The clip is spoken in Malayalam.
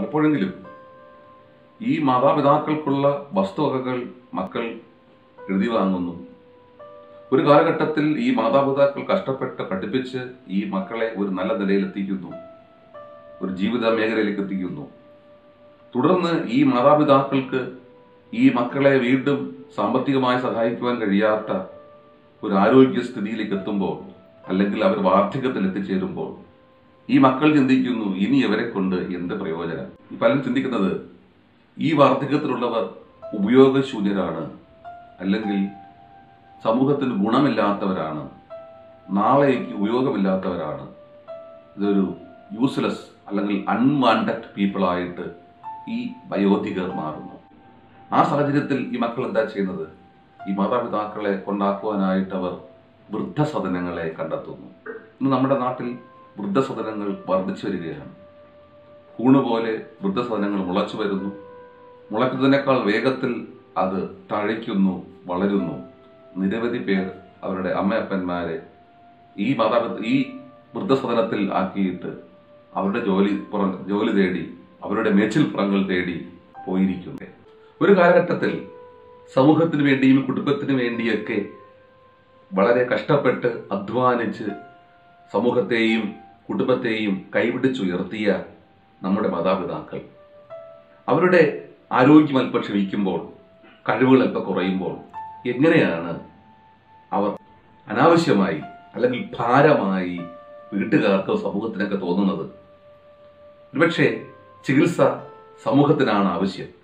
എപ്പോഴെങ്കിലും ഈ മാതാപിതാക്കൾക്കുള്ള വസ്തുവകകൾ മക്കൾ എഴുതി വാങ്ങുന്നു ഒരു കാലഘട്ടത്തിൽ ഈ മാതാപിതാക്കൾ കഷ്ടപ്പെട്ട് പഠിപ്പിച്ച് ഈ മക്കളെ ഒരു നല്ല നിലയിൽ എത്തിക്കുന്നു ഒരു ജീവിത മേഖലയിലേക്ക് എത്തിക്കുന്നു തുടർന്ന് ഈ മാതാപിതാക്കൾക്ക് ഈ മക്കളെ വീണ്ടും സാമ്പത്തികമായി സഹായിക്കുവാൻ കഴിയാത്ത ഒരു ആരോഗ്യ സ്ഥിതിയിലേക്ക് എത്തുമ്പോൾ അല്ലെങ്കിൽ അവർ വാർദ്ധക്യത്തിൽ എത്തിച്ചേരുമ്പോൾ ഈ മക്കൾ ചിന്തിക്കുന്നു ഇനി ഇവരെ കൊണ്ട് എന്ത് പ്രയോജനം ഈ പലരും ചിന്തിക്കുന്നത് ഈ വാർദ്ധക്യത്തിലുള്ളവർ ഉപയോഗശൂന്യരാണ് അല്ലെങ്കിൽ സമൂഹത്തിന് ഗുണമില്ലാത്തവരാണ് നാളേക്ക് ഉപയോഗമില്ലാത്തവരാണ് ഇതൊരു യൂസ്ലെസ് അല്ലെങ്കിൽ അൺവാണ്ടഡ് പീപ്പിൾ ആയിട്ട് ഈ വയോധികർ മാറുന്നു ആ സാഹചര്യത്തിൽ ഈ മക്കൾ എന്താ ചെയ്യുന്നത് ഈ മാതാപിതാക്കളെ കൊണ്ടാക്കുവാനായിട്ട് അവർ വൃദ്ധസദനങ്ങളെ കണ്ടെത്തുന്നു ഇന്ന് നമ്മുടെ നാട്ടിൽ വൃദ്ധസദനങ്ങൾ വർദ്ധിച്ചു വരികയാണ് കൂണുപോലെ വൃദ്ധസദനങ്ങൾ മുളച്ചു വരുന്നു മുളയ്ക്കുന്നതിനേക്കാൾ വേഗത്തിൽ അത് തഴയ്ക്കുന്നു വളരുന്നു നിരവധി പേർ അവരുടെ അമ്മയപ്പന്മാരെ ഈ മാതാപിത ഈ വൃദ്ധസദനത്തിൽ ആക്കിയിട്ട് അവരുടെ ജോലി പുറ ജോലി തേടി അവരുടെ മേച്ചിൽ പുറങ്ങൾ തേടി പോയിരിക്കുന്നു ഒരു കാലഘട്ടത്തിൽ സമൂഹത്തിന് വേണ്ടിയും കുടുംബത്തിന് വേണ്ടിയൊക്കെ വളരെ കഷ്ടപ്പെട്ട് അധ്വാനിച്ച് സമൂഹത്തെയും കുടുംബത്തെയും കൈപിടിച്ചുയർത്തിയ നമ്മുടെ മാതാപിതാക്കൾ അവരുടെ ആരോഗ്യം അല്പം ക്ഷമിക്കുമ്പോൾ കഴിവുകൾ അല്പം കുറയുമ്പോൾ എങ്ങനെയാണ് അവർ അനാവശ്യമായി അല്ലെങ്കിൽ ഭാരമായി വീട്ടുകാർക്കോ സമൂഹത്തിനൊക്കെ തോന്നുന്നത് ഒരുപക്ഷെ ചികിത്സ സമൂഹത്തിനാണ് ആവശ്യം